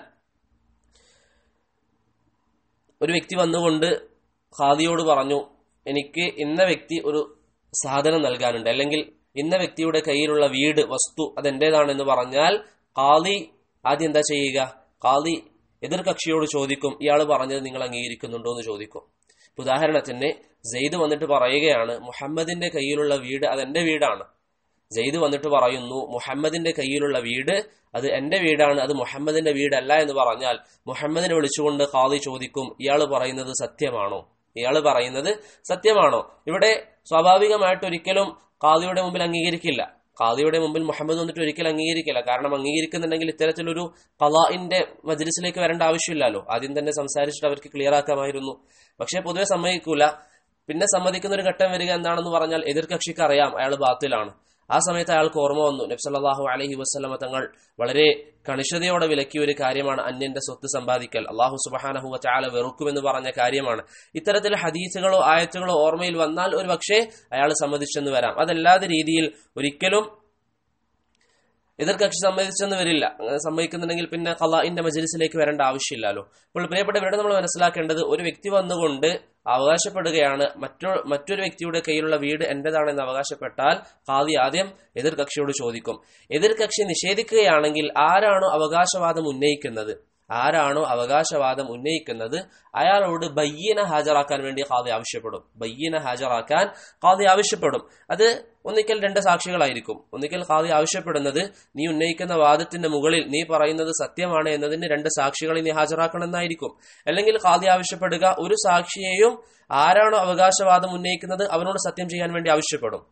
ഒരു വ്യക്തി വന്നുകൊണ്ട് ഖാദിയോട് പറഞ്ഞു എനിക്ക് ഇന്ന വ്യക്തി ഒരു സാധനം നൽകാനുണ്ട് അല്ലെങ്കിൽ ഇന്ന വ്യക്തിയുടെ കയ്യിലുള്ള വീട് വസ്തു അതെന്റേതാണെന്ന് പറഞ്ഞാൽ ഖാദി ആദ്യം എന്താ ചെയ്യുക ഖാദി എതിർ കക്ഷിയോട് ചോദിക്കും ഇയാൾ പറഞ്ഞത് നിങ്ങൾ അംഗീകരിക്കുന്നുണ്ടോ എന്ന് ചോദിക്കും ഉദാഹരണത്തിന് സെയ്ദ് വന്നിട്ട് പറയുകയാണ് മുഹമ്മദിന്റെ കയ്യിലുള്ള വീട് അതെന്റെ വീടാണ് സെയ്ദ് വന്നിട്ട് പറയുന്നു മുഹമ്മദിന്റെ കയ്യിലുള്ള വീട് അത് എന്റെ വീടാണ് അത് മുഹമ്മദിന്റെ വീടല്ല എന്ന് പറഞ്ഞാൽ മുഹമ്മദിനെ വിളിച്ചുകൊണ്ട് ഖാദി ചോദിക്കും ഇയാൾ പറയുന്നത് സത്യമാണോ ഇയാൾ പറയുന്നത് സത്യമാണോ ഇവിടെ സ്വാഭാവികമായിട്ട് ഒരിക്കലും ഖാദിയുടെ മുമ്പിൽ അംഗീകരിക്കില്ല ഖാദിയുടെ മുമ്പിൽ മുഹമ്മദ് വന്നിട്ട് ഒരിക്കലും അംഗീകരിക്കില്ല കാരണം അംഗീകരിക്കുന്നുണ്ടെങ്കിൽ ഇത്തരത്തിലൊരു കലാഇന്റെ മജ്ലിസിലേക്ക് വരേണ്ട ആവശ്യമില്ലല്ലോ ആദ്യം തന്നെ സംസാരിച്ചിട്ട് അവർക്ക് ക്ലിയർ ആക്കാമായിരുന്നു പക്ഷെ പൊതുവെ സമ്മതിക്കൂല പിന്നെ സമ്മതിക്കുന്ന ഒരു ഘട്ടം വരിക എന്താണെന്ന് പറഞ്ഞാൽ എതിർകക്ഷിക്ക് അറിയാം അയാൾ ബാത്തിലാണ് ആ സമയത്ത് അയാൾക്ക് ഓർമ്മ വന്നു നബ്സല്ലാഹു അലഹി വസ്ലമ തങ്ങൾ വളരെ കണിശതയോടെ വിലക്കിയ ഒരു കാര്യമാണ് അന്യന്റെ സ്വത്ത് സമ്പാദിക്കൽ അള്ളാഹു സുബഹാനഹു ചാല വെറുക്കുമെന്ന് പറഞ്ഞ കാര്യമാണ് ഇത്തരത്തിൽ ഹദീസുകളോ ആയത്തുകളോ ഓർമ്മയിൽ വന്നാൽ ഒരു പക്ഷേ അയാൾ സമ്മതിച്ചെന്ന് വരാം അതല്ലാതെ രീതിയിൽ ഒരിക്കലും എതിർകക്ഷി സമ്മതിച്ചെന്ന് വരില്ല അങ്ങനെ സമ്മതിക്കുന്നുണ്ടെങ്കിൽ പിന്നെ ഖലാഇന്റെ മജലിസിലേക്ക് വരേണ്ട ആവശ്യമില്ലല്ലോ അപ്പോൾ പ്രിയപ്പെട്ടവരുടെ നമ്മൾ മനസ്സിലാക്കേണ്ടത് ഒരു വ്യക്തി വന്നുകൊണ്ട് അവകാശപ്പെടുകയാണ് മറ്റൊ മറ്റൊരു വ്യക്തിയുടെ കയ്യിലുള്ള വീട് എന്റേതാണെന്ന് അവകാശപ്പെട്ടാൽ ഖാദി ആദ്യം എതിർകക്ഷിയോട് ചോദിക്കും എതിർകക്ഷി നിഷേധിക്കുകയാണെങ്കിൽ ആരാണോ അവകാശവാദം ഉന്നയിക്കുന്നത് ആരാണോ അവകാശവാദം ഉന്നയിക്കുന്നത് അയാളോട് ബയ്യന ഹാജരാക്കാൻ വേണ്ടി ഖാദി ആവശ്യപ്പെടും ബയ്യന ഹാജരാക്കാൻ ഖാദി ആവശ്യപ്പെടും അത് ഒന്നിക്കൽ രണ്ട് സാക്ഷികളായിരിക്കും ഒന്നിക്കൽ ഖാദി ആവശ്യപ്പെടുന്നത് നീ ഉന്നയിക്കുന്ന വാദത്തിന്റെ മുകളിൽ നീ പറയുന്നത് സത്യമാണ് എന്നതിന് രണ്ട് സാക്ഷികളെ നീ ഹാജരാക്കണമെന്നായിരിക്കും അല്ലെങ്കിൽ ഖാദി ആവശ്യപ്പെടുക ഒരു സാക്ഷിയെയും ആരാണോ അവകാശവാദം ഉന്നയിക്കുന്നത് അവനോട് സത്യം ചെയ്യാൻ വേണ്ടി ആവശ്യപ്പെടും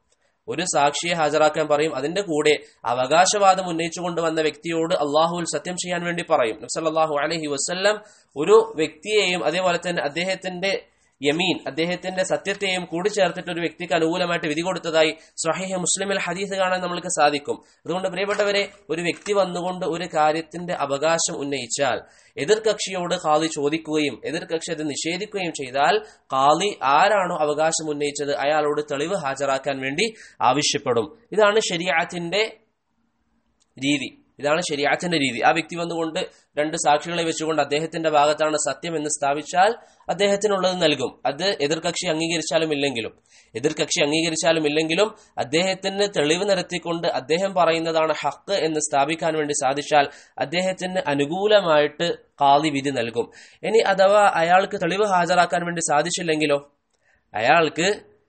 ഒരു സാക്ഷിയെ ഹാജരാക്കാൻ പറയും അതിന്റെ കൂടെ അവകാശവാദം ഉന്നയിച്ചുകൊണ്ട് വന്ന വ്യക്തിയോട് അള്ളാഹുവിൽ സത്യം ചെയ്യാൻ വേണ്ടി പറയും നബ്സല്ലാഹു അലഹി വസ്ല്ലം ഒരു വ്യക്തിയെയും അതേപോലെ തന്നെ അദ്ദേഹത്തിന്റെ യമീൻ അദ്ദേഹത്തിന്റെ സത്യത്തെയും കൂടി ചേർത്തിട്ട് ഒരു വ്യക്തിക്ക് അനുകൂലമായിട്ട് വിധി കൊടുത്തതായി സ്വഹീഹ് മുസ്ലിമിൽ ഹദീസ് കാണാൻ നമ്മൾക്ക് സാധിക്കും അതുകൊണ്ട് പ്രിയപ്പെട്ടവരെ ഒരു വ്യക്തി വന്നുകൊണ്ട് ഒരു കാര്യത്തിന്റെ അവകാശം ഉന്നയിച്ചാൽ എതിർകക്ഷിയോട് കാളി ചോദിക്കുകയും എതിർകക്ഷി അത് നിഷേധിക്കുകയും ചെയ്താൽ കാളി ആരാണോ അവകാശം ഉന്നയിച്ചത് അയാളോട് തെളിവ് ഹാജരാക്കാൻ വേണ്ടി ആവശ്യപ്പെടും ഇതാണ് ശരിയാത്തിന്റെ രീതി ഇതാണ് ശരിയാത്തിന്റെ രീതി ആ വ്യക്തി വന്നുകൊണ്ട് രണ്ട് സാക്ഷികളെ വെച്ചുകൊണ്ട് അദ്ദേഹത്തിന്റെ ഭാഗത്താണ് സത്യം എന്ന് സ്ഥാപിച്ചാൽ അദ്ദേഹത്തിനുള്ളത് നൽകും അത് എതിർകക്ഷി അംഗീകരിച്ചാലും ഇല്ലെങ്കിലും എതിർകക്ഷി അംഗീകരിച്ചാലും ഇല്ലെങ്കിലും അദ്ദേഹത്തിന് തെളിവ് നിരത്തിക്കൊണ്ട് അദ്ദേഹം പറയുന്നതാണ് ഹക്ക് എന്ന് സ്ഥാപിക്കാൻ വേണ്ടി സാധിച്ചാൽ അദ്ദേഹത്തിന് അനുകൂലമായിട്ട് കാളി വിധി നൽകും ഇനി അഥവാ അയാൾക്ക് തെളിവ് ഹാജരാക്കാൻ വേണ്ടി സാധിച്ചില്ലെങ്കിലോ അയാൾക്ക്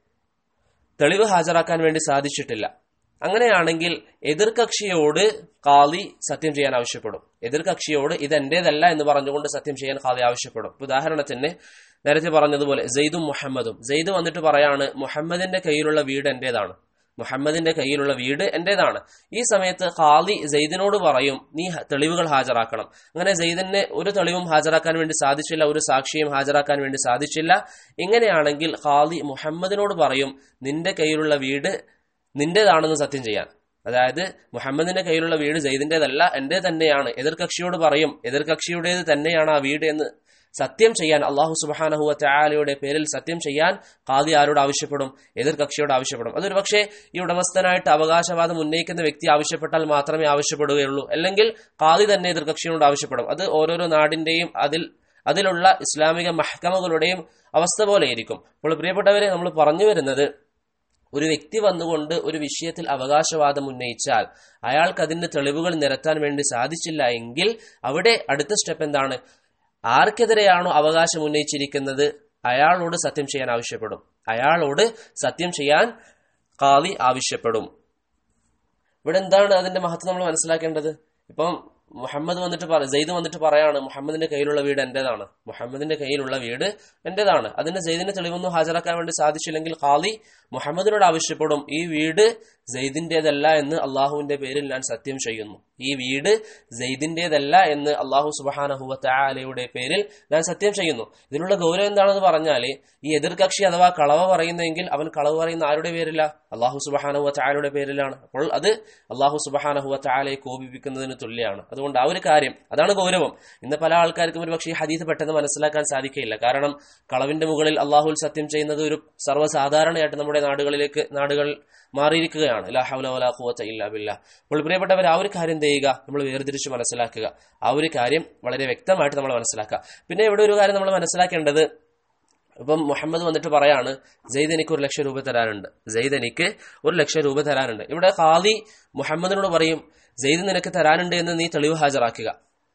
തെളിവ് ഹാജരാക്കാൻ വേണ്ടി സാധിച്ചിട്ടില്ല അങ്ങനെയാണെങ്കിൽ എതിർകക്ഷിയോട് കാളി സത്യം ചെയ്യാൻ ആവശ്യപ്പെടും എതിർകക്ഷിയോട് ഇത് എന്റേതല്ല എന്ന് പറഞ്ഞുകൊണ്ട് സത്യം ചെയ്യാൻ കാളി ആവശ്യപ്പെടും ഉദാഹരണത്തിന് നേരത്തെ പറഞ്ഞതുപോലെ സെയ്ദും മുഹമ്മദും സെയ്ദ് വന്നിട്ട് പറയാണ് മുഹമ്മദിന്റെ കയ്യിലുള്ള വീട് എന്റേതാണ് മുഹമ്മദിന്റെ കയ്യിലുള്ള വീട് എന്റേതാണ് ഈ സമയത്ത് ഖാലി സെയ്ദിനോട് പറയും നീ തെളിവുകൾ ഹാജരാക്കണം അങ്ങനെ സെയ്ദിനെ ഒരു തെളിവും ഹാജരാക്കാൻ വേണ്ടി സാധിച്ചില്ല ഒരു സാക്ഷിയും ഹാജരാക്കാൻ വേണ്ടി സാധിച്ചില്ല ഇങ്ങനെയാണെങ്കിൽ ഖാലി മുഹമ്മദിനോട് പറയും നിന്റെ കയ്യിലുള്ള വീട് നിന്റേതാണെന്ന് സത്യം ചെയ്യാൻ അതായത് മുഹമ്മദിന്റെ കയ്യിലുള്ള വീട് സെയ്ദിന്റേതല്ല എന്റെ തന്നെയാണ് എതിർകക്ഷിയോട് പറയും എതിർകക്ഷിയുടേത് തന്നെയാണ് ആ വീട് എന്ന് സത്യം ചെയ്യാൻ അള്ളാഹു സുബാനഹുവ ചായാലയുടെ പേരിൽ സത്യം ചെയ്യാൻ കാതി ആരോട് ആവശ്യപ്പെടും എതിർകക്ഷിയോട് ആവശ്യപ്പെടും അതൊരു പക്ഷേ ഈ ഉടമസ്ഥനായിട്ട് അവകാശവാദം ഉന്നയിക്കുന്ന വ്യക്തി ആവശ്യപ്പെട്ടാൽ മാത്രമേ ആവശ്യപ്പെടുകയുള്ളൂ അല്ലെങ്കിൽ കാതി തന്നെ എതിർകക്ഷിയോട് ആവശ്യപ്പെടും അത് ഓരോരോ നാടിന്റെയും അതിൽ അതിലുള്ള ഇസ്ലാമിക മഹക്കമകളുടെയും അവസ്ഥ പോലെയായിരിക്കും അപ്പോൾ പ്രിയപ്പെട്ടവരെ നമ്മൾ പറഞ്ഞു വരുന്നത് ഒരു വ്യക്തി വന്നുകൊണ്ട് ഒരു വിഷയത്തിൽ അവകാശവാദം ഉന്നയിച്ചാൽ അയാൾക്ക് അതിന്റെ തെളിവുകൾ നിരത്താൻ വേണ്ടി സാധിച്ചില്ല എങ്കിൽ അവിടെ അടുത്ത സ്റ്റെപ്പ് എന്താണ് ആർക്കെതിരെയാണോ അവകാശം ഉന്നയിച്ചിരിക്കുന്നത് അയാളോട് സത്യം ചെയ്യാൻ ആവശ്യപ്പെടും അയാളോട് സത്യം ചെയ്യാൻ കാളി ആവശ്യപ്പെടും ഇവിടെ എന്താണ് അതിന്റെ മഹത്വം നമ്മൾ മനസ്സിലാക്കേണ്ടത് ഇപ്പം മുഹമ്മദ് വന്നിട്ട് പറ സെയ്ദ് വന്നിട്ട് പറയാണ് മുഹമ്മദിന്റെ കയ്യിലുള്ള വീട് എന്റേതാണ് മുഹമ്മദിന്റെ കയ്യിലുള്ള വീട് എന്റേതാണ് അതിന് സെയ്ദിന്റെ തെളിവൊന്നും ഹാജരാക്കാൻ വേണ്ടി സാധിച്ചില്ലെങ്കിൽ ഖാലി മുഹമ്മദിനോട് ആവശ്യപ്പെടും ഈ വീട് സെയ്ദിന്റേതല്ല എന്ന് അള്ളാഹുവിന്റെ പേരിൽ ഞാൻ സത്യം ചെയ്യുന്നു ഈ വീട് സെയ്ദിന്റേതല്ല എന്ന് അള്ളാഹു സുബാനഹുവലയുടെ പേരിൽ ഞാൻ സത്യം ചെയ്യുന്നു ഇതിനുള്ള ഗൗരവം എന്താണെന്ന് പറഞ്ഞാല് ഈ എതിർകക്ഷി അഥവാ കളവ പറയുന്നെങ്കിൽ അവൻ കളവ് പറയുന്ന ആരുടെ പേരില്ല അള്ളാഹു സുബാനഹുവ ചായയുടെ പേരിലാണ് അപ്പോൾ അത് അള്ളാഹു സുബാനഹുവ ചായയെ കോപിപ്പിക്കുന്നതിന് തുല്യമാണ് അതുകൊണ്ട് ആ ഒരു കാര്യം അതാണ് ഗൗരവം ഇന്ന് പല ആൾക്കാർക്കും ഒരു പക്ഷേ ഈ ഹദീസ് പെട്ടെന്ന് മനസ്സിലാക്കാൻ സാധിക്കില്ല കാരണം കളവിന്റെ മുകളിൽ അള്ളാഹുൽ സത്യം ചെയ്യുന്നത് ഒരു സർവ്വസാധാരണയായിട്ട് നമ്മുടെ നാടുകളിലേക്ക് നാടുകൾ മാറിയിരിക്കുകയാണ് ലാ ഹൗല വലാ ഖുവത ഇല്ലാ ബില്ലാ അപ്പോൾ പ്രിയപ്പെട്ടവർ ആ ഒരു കാര്യം ചെയ്യുക നമ്മൾ വേർതിരിച്ച് മനസ്സിലാക്കുക ആ ഒരു കാര്യം വളരെ വ്യക്തമായിട്ട് നമ്മൾ മനസ്സിലാക്കുക പിന്നെ ഇവിടെ ഒരു കാര്യം നമ്മൾ മനസ്സിലാക്കേണ്ടത് ഇപ്പം മുഹമ്മദ് വന്നിട്ട് പറയാണ് ജെയ്ദ് എനിക്ക് ഒരു ലക്ഷം രൂപ തരാനുണ്ട് ജെയ്ദ് എനിക്ക് ഒരു ലക്ഷം രൂപ തരാനുണ്ട് ഇവിടെ ഖാദി മുഹമ്മദിനോട് പറയും ജെയ്ദ് നിനക്ക് തരാനുണ്ട് എന്ന് നീ തെളിവ് ഹാജരാക്കുക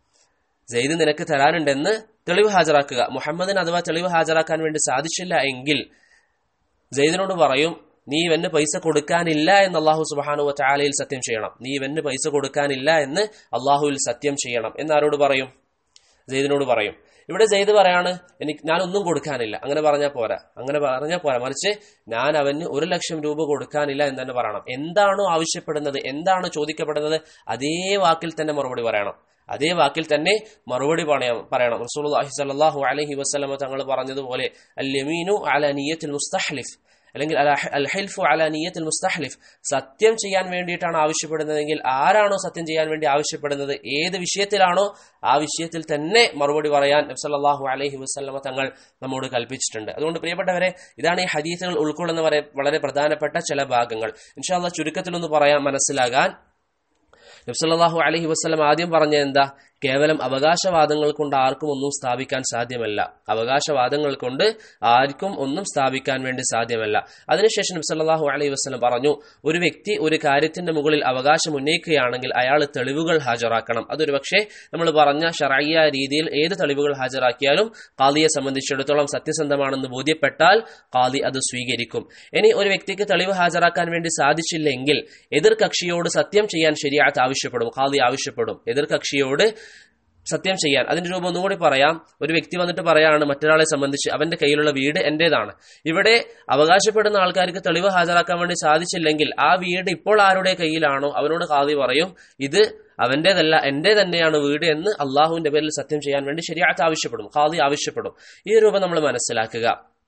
ജെയ്ദ് നിനക്ക് തരാനുണ്ടെന്ന് തെളിവ് ഹാജരാക്കുക മുഹമ്മദിന് അഥവാ തെളിവ് ഹാജരാക്കാൻ വേണ്ടി സാധിച്ചില്ല എങ്കിൽ ജെയ്ദിനോട് പറയും നീ ഇവന് പൈസ കൊടുക്കാനില്ല എന്ന് അള്ളാഹു സുബാനു ചാലയിൽ സത്യം ചെയ്യണം നീ ഇവന് പൈസ കൊടുക്കാനില്ല എന്ന് അള്ളാഹുവിൽ സത്യം ചെയ്യണം എന്ന് ആരോട് പറയും ജെയ്ദിനോട് പറയും ഇവിടെ ജെയ്ദ് പറയാണ് എനിക്ക് ഞാൻ ഒന്നും കൊടുക്കാനില്ല അങ്ങനെ പറഞ്ഞാൽ പോരാ അങ്ങനെ പറഞ്ഞാൽ പോരാ മറിച്ച് ഞാൻ അവന് ഒരു ലക്ഷം രൂപ കൊടുക്കാനില്ല എന്ന് തന്നെ പറയണം എന്താണോ ആവശ്യപ്പെടുന്നത് എന്താണോ ചോദിക്കപ്പെടുന്നത് അതേ വാക്കിൽ തന്നെ മറുപടി പറയണം അതേ വാക്കിൽ തന്നെ മറുപടി പറയാം പറയണം റസൂലുള്ളാഹി സ്വല്ലല്ലാഹു അലൈഹി വസല്ലമ തങ്ങൾ പറഞ്ഞതുപോലെ അൽ യമീനു അല നിയത്തിൽ മുസ്തഹ്ലിഫ് അല്ലെങ്കിൽ അൽ ഹെൽഫു അല നിയത്തിൽ മുസ്തഹ്ലിഫ് സത്യം ചെയ്യാൻ വേണ്ടിയിട്ടാണ് ആവശ്യപ്പെടുന്നതെങ്കിൽ ആരാണോ സത്യം ചെയ്യാൻ വേണ്ടി ആവശ്യപ്പെടുന്നത് ഏത് വിഷയത്തിലാണോ ആ വിഷയത്തിൽ തന്നെ മറുപടി പറയാൻ നബ്സല്ലാഹു അലൈഹി വസ്ലമ തങ്ങൾ നമ്മോട് കൽപ്പിച്ചിട്ടുണ്ട് അതുകൊണ്ട് പ്രിയപ്പെട്ടവരെ ഇതാണ് ഈ ഹദീസുകൾ ഉൾക്കൊള്ളുന്ന വളരെ പ്രധാനപ്പെട്ട ചില ഭാഗങ്ങൾ ഇൻഷാല്ല ചുരുക്കത്തിലൊന്ന് പറയാൻ മനസ്സിലാകാൻ നബ്സല്ലാഹു അലഹി വസ്ലം ആദ്യം പറഞ്ഞ എന്താ കേവലം അവകാശവാദങ്ങൾ കൊണ്ട് ആർക്കും ഒന്നും സ്ഥാപിക്കാൻ സാധ്യമല്ല അവകാശവാദങ്ങൾ കൊണ്ട് ആർക്കും ഒന്നും സ്ഥാപിക്കാൻ വേണ്ടി സാധ്യമല്ല അതിനുശേഷം നബ്സല്ലാഹു അലൈഹി വസ്ലം പറഞ്ഞു ഒരു വ്യക്തി ഒരു കാര്യത്തിന്റെ മുകളിൽ അവകാശം ഉന്നയിക്കുകയാണെങ്കിൽ അയാൾ തെളിവുകൾ ഹാജരാക്കണം അതൊരു പക്ഷേ നമ്മൾ പറഞ്ഞ ഷറയ്യ രീതിയിൽ ഏത് തെളിവുകൾ ഹാജരാക്കിയാലും കാദിയെ സംബന്ധിച്ചിടത്തോളം സത്യസന്ധമാണെന്ന് ബോധ്യപ്പെട്ടാൽ കാദി അത് സ്വീകരിക്കും ഇനി ഒരു വ്യക്തിക്ക് തെളിവ് ഹാജരാക്കാൻ വേണ്ടി സാധിച്ചില്ലെങ്കിൽ എതിർ കക്ഷിയോട് സത്യം ചെയ്യാൻ ശരിയാത്ത് ആവശ്യപ്പെടും കാദി ആവശ്യപ്പെടും എതിർ കക്ഷിയോട് സത്യം ചെയ്യാൻ അതിന്റെ രൂപം ഒന്നുകൂടി പറയാം ഒരു വ്യക്തി വന്നിട്ട് പറയാണ് മറ്റൊരാളെ സംബന്ധിച്ച് അവന്റെ കയ്യിലുള്ള വീട് എന്റേതാണ് ഇവിടെ അവകാശപ്പെടുന്ന ആൾക്കാർക്ക് തെളിവ് ഹാജരാക്കാൻ വേണ്ടി സാധിച്ചില്ലെങ്കിൽ ആ വീട് ഇപ്പോൾ ആരുടെ കയ്യിലാണോ അവനോട് കാതി പറയും ഇത് അവന്റേതല്ല എന്റെ തന്നെയാണ് വീട് എന്ന് അള്ളാഹുവിന്റെ പേരിൽ സത്യം ചെയ്യാൻ വേണ്ടി ശരിയാത്ത് ആവശ്യപ്പെടും ഖാദി ആവശ്യപ്പെടും ഈ രൂപം നമ്മൾ മനസ്സിലാക്കുക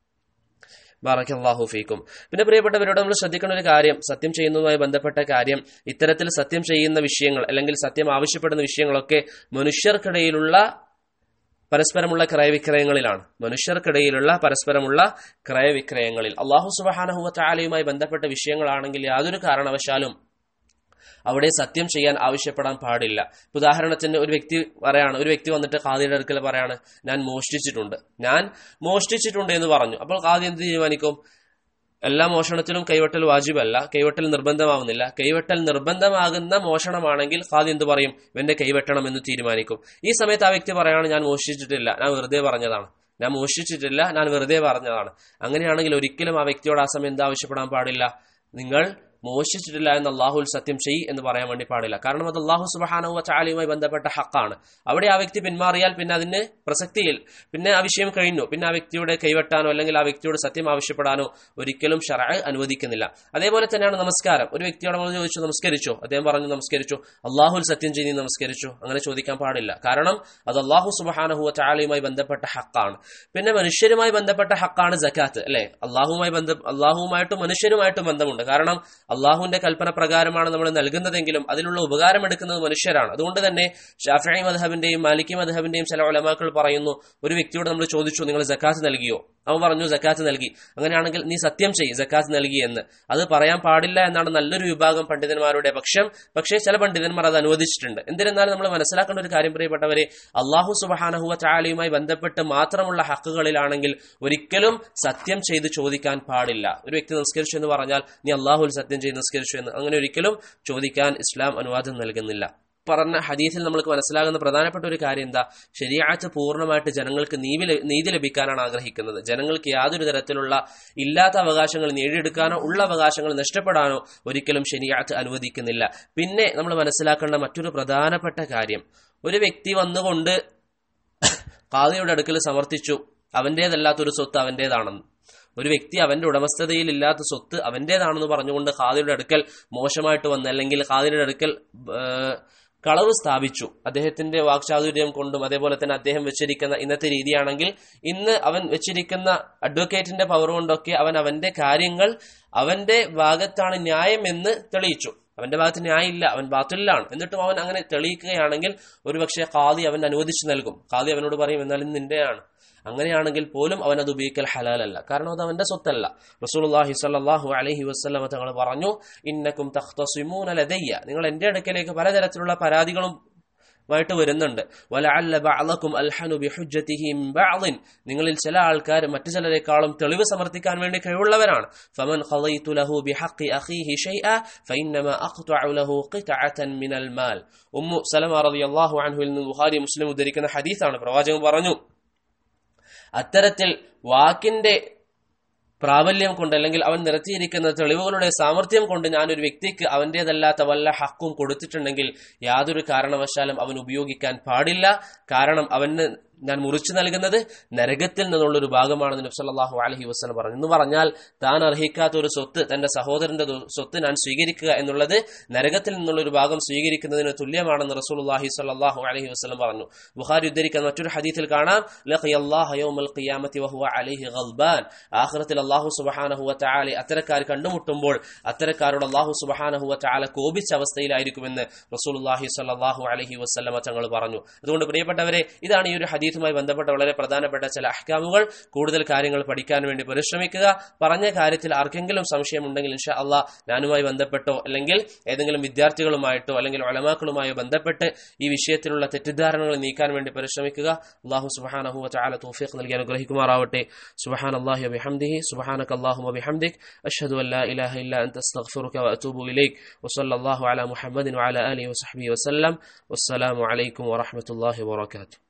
ബാറക്കല്ലാഹു ഫീക്കും പിന്നെ പ്രിയപ്പെട്ടവരോട് നമ്മൾ ശ്രദ്ധിക്കേണ്ട ഒരു കാര്യം സത്യം ചെയ്യുന്നതുമായി ബന്ധപ്പെട്ട കാര്യം ഇത്തരത്തിൽ സത്യം ചെയ്യുന്ന വിഷയങ്ങൾ അല്ലെങ്കിൽ സത്യം ആവശ്യപ്പെടുന്ന വിഷയങ്ങളൊക്കെ മനുഷ്യർക്കിടയിലുള്ള പരസ്പരമുള്ള ക്രയവിക്രയങ്ങളിലാണ് മനുഷ്യർക്കിടയിലുള്ള പരസ്പരമുള്ള ക്രയവിക്രയങ്ങളിൽ അള്ളാഹു സുബഹാനഹുവ ചാലയുമായി ബന്ധപ്പെട്ട വിഷയങ്ങളാണെങ്കിൽ യാതൊരു കാരണവശാലും അവിടെ സത്യം ചെയ്യാൻ ആവശ്യപ്പെടാൻ പാടില്ല ഉദാഹരണത്തിന് ഒരു വ്യക്തി പറയാണ് ഒരു വ്യക്തി വന്നിട്ട് ഖാദിയുടെ അടുക്കൽ പറയാണ് ഞാൻ മോഷ്ടിച്ചിട്ടുണ്ട് ഞാൻ മോഷ്ടിച്ചിട്ടുണ്ട് എന്ന് പറഞ്ഞു അപ്പോൾ ഖാദി എന്ത് തീരുമാനിക്കും എല്ലാ മോഷണത്തിലും കൈവെട്ടൽ വാജിബല്ല കൈവെട്ടൽ നിർബന്ധമാവുന്നില്ല കൈവെട്ടൽ നിർബന്ധമാകുന്ന മോഷണമാണെങ്കിൽ ഖാദി എന്ത് പറയും ഇവന്റെ കൈവെട്ടണം എന്ന് തീരുമാനിക്കും ഈ സമയത്ത് ആ വ്യക്തി പറയാണ് ഞാൻ മോഷ്ടിച്ചിട്ടില്ല ഞാൻ വെറുതെ പറഞ്ഞതാണ് ഞാൻ മോഷ്ടിച്ചിട്ടില്ല ഞാൻ വെറുതെ പറഞ്ഞതാണ് അങ്ങനെയാണെങ്കിൽ ഒരിക്കലും ആ വ്യക്തിയോട് ആ സമയം എന്താ ആവശ്യപ്പെടാൻ പാടില്ല നിങ്ങൾ മോഷിച്ചിട്ടില്ല എന്ന് അള്ളാഹുൽ സത്യം ചെയ് എന്ന് പറയാൻ വേണ്ടി പാടില്ല കാരണം അത് അള്ളാഹു സുബാനവ ചാലിയുമായി ബന്ധപ്പെട്ട ഹക്കാണ് അവിടെ ആ വ്യക്തി പിന്മാറിയാൽ പിന്നെ അതിന് പ്രസക്തിയിൽ പിന്നെ ആ വിഷയം കഴിഞ്ഞു പിന്നെ ആ വ്യക്തിയുടെ കൈവെട്ടാനോ അല്ലെങ്കിൽ ആ വ്യക്തിയോട് സത്യം ആവശ്യപ്പെടാനോ ഒരിക്കലും ഷറ അനുവദിക്കുന്നില്ല അതേപോലെ തന്നെയാണ് നമസ്കാരം ഒരു വ്യക്തിയോട് നമ്മൾ ചോദിച്ചു നമസ്കരിച്ചോ അദ്ദേഹം പറഞ്ഞു നമസ്കരിച്ചു അള്ളാഹുൽ സത്യം ചെയ്ത് നമസ്കരിച്ചു അങ്ങനെ ചോദിക്കാൻ പാടില്ല കാരണം അത് അള്ളാഹു സുബാനഹുവ ചാലിയുമായി ബന്ധപ്പെട്ട ഹക്കാണ് പിന്നെ മനുഷ്യരുമായി ബന്ധപ്പെട്ട ഹക്കാണ് ജക്കാത്ത് അല്ലെ അള്ളാഹുമായി ബന്ധ അള്ളാഹുമായിട്ടും മനുഷ്യരുമായിട്ടും ബന്ധമുണ്ട് കാരണം അള്ളാഹുവിന്റെ കൽപ്പന പ്രകാരമാണ് നമ്മൾ നൽകുന്നതെങ്കിലും അതിലുള്ള ഉപകാരം എടുക്കുന്നത് മനുഷ്യരാണ് അതുകൊണ്ട് തന്നെ ഷാഫി മധബിന്റെയും മാലിക്കി മധബിന്റെയും ചില ഒലമാക്കൾ പറയുന്നു ഒരു വ്യക്തിയോട് നമ്മൾ ചോദിച്ചു നിങ്ങൾ ജക്കാത്ത് നൽകിയോ അവൻ പറഞ്ഞു ജക്കാത്ത് നൽകി അങ്ങനെയാണെങ്കിൽ നീ സത്യം ചെയ്യ് ജക്കാത്ത് നൽകി എന്ന് അത് പറയാൻ പാടില്ല എന്നാണ് നല്ലൊരു വിഭാഗം പണ്ഡിതന്മാരുടെ പക്ഷം പക്ഷേ ചില പണ്ഡിതന്മാർ അത് അനുവദിച്ചിട്ടുണ്ട് എന്നിരുന്നാലും നമ്മൾ മനസ്സിലാക്കേണ്ട ഒരു കാര്യം പ്രിയപ്പെട്ടവരെ അള്ളാഹു സുബാനഹുവ ചാലയുമായി ബന്ധപ്പെട്ട് മാത്രമുള്ള ഹക്കുകളിലാണെങ്കിൽ ഒരിക്കലും സത്യം ചെയ്ത് ചോദിക്കാൻ പാടില്ല ഒരു വ്യക്തി നിസ്കരിച്ചു എന്ന് പറഞ്ഞാൽ നീ അള്ളാഹുൽ സത്യം ചെയ്ത് നിസ്കരിച്ചു എന്ന് അങ്ങനെ ഒരിക്കലും ചോദിക്കാൻ ഇസ്ലാം അനുവാദം നൽകുന്നില്ല പറഞ്ഞ ഹദീസിൽ നമ്മൾക്ക് മനസ്സിലാകുന്ന പ്രധാനപ്പെട്ട ഒരു കാര്യം എന്താ ശരിയാഴ്ച പൂർണ്ണമായിട്ട് ജനങ്ങൾക്ക് നീതി നീതി ലഭിക്കാനാണ് ആഗ്രഹിക്കുന്നത് ജനങ്ങൾക്ക് യാതൊരു തരത്തിലുള്ള ഇല്ലാത്ത അവകാശങ്ങൾ നേടിയെടുക്കാനോ ഉള്ള അവകാശങ്ങൾ നഷ്ടപ്പെടാനോ ഒരിക്കലും ശരിയാഴ്ച അനുവദിക്കുന്നില്ല പിന്നെ നമ്മൾ മനസ്സിലാക്കേണ്ട മറ്റൊരു പ്രധാനപ്പെട്ട കാര്യം ഒരു വ്യക്തി വന്നുകൊണ്ട് കാതിയുടെ അടുക്കൽ സമർത്ഥിച്ചു അവന്റേതല്ലാത്തൊരു സ്വത്ത് അവന്റേതാണെന്ന് ഒരു വ്യക്തി അവന്റെ ഉടമസ്ഥതയിൽ ഇല്ലാത്ത സ്വത്ത് അവന്റേതാണെന്ന് പറഞ്ഞുകൊണ്ട് ഖാദിയുടെ അടുക്കൽ മോശമായിട്ട് വന്ന് അല്ലെങ്കിൽ ഖാദിയുടെ അടുക്കൽ കളവ് സ്ഥാപിച്ചു അദ്ദേഹത്തിന്റെ വാക്ചാതുര്യം കൊണ്ടും അതേപോലെ തന്നെ അദ്ദേഹം വെച്ചിരിക്കുന്ന ഇന്നത്തെ രീതിയാണെങ്കിൽ ഇന്ന് അവൻ വെച്ചിരിക്കുന്ന അഡ്വക്കേറ്റിന്റെ പവർ കൊണ്ടൊക്കെ അവൻ അവന്റെ കാര്യങ്ങൾ അവന്റെ ഭാഗത്താണ് ന്യായം എന്ന് തെളിയിച്ചു അവന്റെ ഭാഗത്ത് ന്യായമില്ല അവൻ ബാത്തിലാണ് എന്നിട്ടും അവൻ അങ്ങനെ തെളിയിക്കുകയാണെങ്കിൽ ഒരുപക്ഷെ ഖാദി അവൻ അനുവദിച്ചു നൽകും ഖാദി അവനോട് പറയും എന്നാലും നിന്റെയാണ് അങ്ങനെയാണെങ്കിൽ പോലും അവൻ അത് ഉപയോഗിക്കൽ ഹലാലല്ല കാരണം അത് അവന്റെ സ്വത്തല്ല റസൂലുള്ളാഹി സ്വല്ലല്ലാഹു അലൈഹി വസല്ലമ തങ്ങൾ പറഞ്ഞു ഇന്നക്കും തഖ്തസിമൂന ലദയ്യ നിങ്ങൾ എന്റെ അടുക്കലേക്ക് പലതരത്തിലുള്ള പരാതികളും മായിട്ട് വരുന്നുണ്ട് വലഅല്ല ബഅലക്കും അൽഹനു ബിഹുജ്ജതിഹി മിൻ ബഅളിൻ നിങ്ങളിൽ ചില ആൾക്കാർ മറ്റു ചിലരെക്കാളും തെളിവ് സമർത്ഥിക്കാൻ വേണ്ടി കഴിവുള്ളവരാണ് ഫമൻ ഖളൈതു ലഹു ബിഹഖി അഖീഹി ഷൈഅ ഫഇന്നമാ അഖ്തഉ ലഹു ഖിതഅതൻ മിനൽ മാൽ ഉമ്മു സലമ റളിയല്ലാഹു അൻഹുവിൽ നിന്ന് ബുഖാരി മുസ്ലിം ഉദ്ധരിക്കുന്ന ഹദീസാണ് പ്രവാചകൻ പറഞ്ഞു അത്തരത്തിൽ വാക്കിന്റെ പ്രാബല്യം കൊണ്ട് അല്ലെങ്കിൽ അവൻ നിരത്തിയിരിക്കുന്ന തെളിവുകളുടെ സാമർഥ്യം കൊണ്ട് ഞാൻ ഒരു വ്യക്തിക്ക് അവന്റേതല്ലാത്ത വല്ല ഹക്കും കൊടുത്തിട്ടുണ്ടെങ്കിൽ യാതൊരു കാരണവശാലും അവൻ ഉപയോഗിക്കാൻ പാടില്ല കാരണം അവന് ഞാൻ മുറിച്ചു നൽകുന്നത് നരകത്തിൽ നിന്നുള്ളൊരു ഭാഗമാണെന്ന് നബ്സല്ലാഹു അലഹി വസ്ലം പറഞ്ഞു എന്ന് പറഞ്ഞാൽ താൻ അർഹിക്കാത്ത ഒരു സ്വത്ത് തന്റെ സഹോദരന്റെ സ്വത്ത് ഞാൻ സ്വീകരിക്കുക എന്നുള്ളത് നരകത്തിൽ നിന്നുള്ള ഒരു ഭാഗം സ്വീകരിക്കുന്നതിന് തുല്യമാണെന്ന് റസൂലുള്ളാഹി സ്വല്ലല്ലാഹു അലൈഹി വസല്ലം പറഞ്ഞു ബുഖാരി ഉദ്ധരിക്കുന്ന മറ്റൊരു ഹദീസിൽ കാണാം ലഖിയല്ലാഹു യൗമൽ ഖിയാമത്തി വഹുവ അലൈഹി ഗൽബാൻ ആഖിറത്തിൽ അല്ലാഹു സുബ്ഹാനഹു വ തആല അത്തരക്കാർ കണ്ടുമുട്ടുമ്പോൾ അത്തരക്കാരോട് അല്ലാഹു സുബ്ഹാനഹു വ തആല കോപിച്ച അവസ്ഥയിലായിരിക്കുമെന്ന് റസൂലുള്ളാഹി സ്വല്ലല്ലാഹു അലൈഹി വസല്ലം തങ്ങൾ പറഞ്ഞു അതുകൊണ്ട് പ്രിയപ്പെട്ടവരെ ഇതാണ് ഈ ഒരു ഹദീസുമായി ബന്ധപ്പെട്ട വളരെ പ്രധാനപ്പെട്ട ചില അഹ്കാമുകൾ കൂടുതൽ കാര്യങ്ങൾ പഠിക്കാൻ വേണ്ടി പരിശ്രമിക്കുക പറഞ്ഞ കാര്യത്തിൽ ആർക്കെങ്കിലും സംശയമുണ്ടെങ്കിൽ ഇൻഷാ അള്ളാ ഞാനുമായി ബന്ധപ്പെട്ടോ അല്ലെങ്കിൽ ഏതെങ്കിലും വിദ്യാർത്ഥികളുമായിട്ടോ അല്ലെങ്കിൽ ഒലമാക്കളുമായോ ബന്ധപ്പെട്ട് ഈ വിഷയത്തിലുള്ള തെറ്റിദ്ധാരണകൾ നീക്കാൻ വേണ്ടി പരിശ്രമിക്കുക അള്ളാഹു സുബാനഹു വല തൗഫീഖ് നൽകി അനുഗ്രഹിക്കുമാറാവട്ടെ സുബഹാൻ അള്ളാഹു ബിഹംദിഹി സുബഹാനക അള്ളാഹു ബിഹംദിക് അഷ്ഹദു അല്ലാ ഇലാഹ ഇല്ല അൻത അസ്തഗ്ഫിറുക വഅതൂബു ഇലൈക് വസല്ലല്ലാഹു അലാ മുഹമ്മദിൻ വഅലാ ആലിഹി വസഹ്ബിഹി വസല്ലം വസ്സലാമു അലൈക്കും വറഹ്മത്തുള്ളാഹി വബറകാതുഹു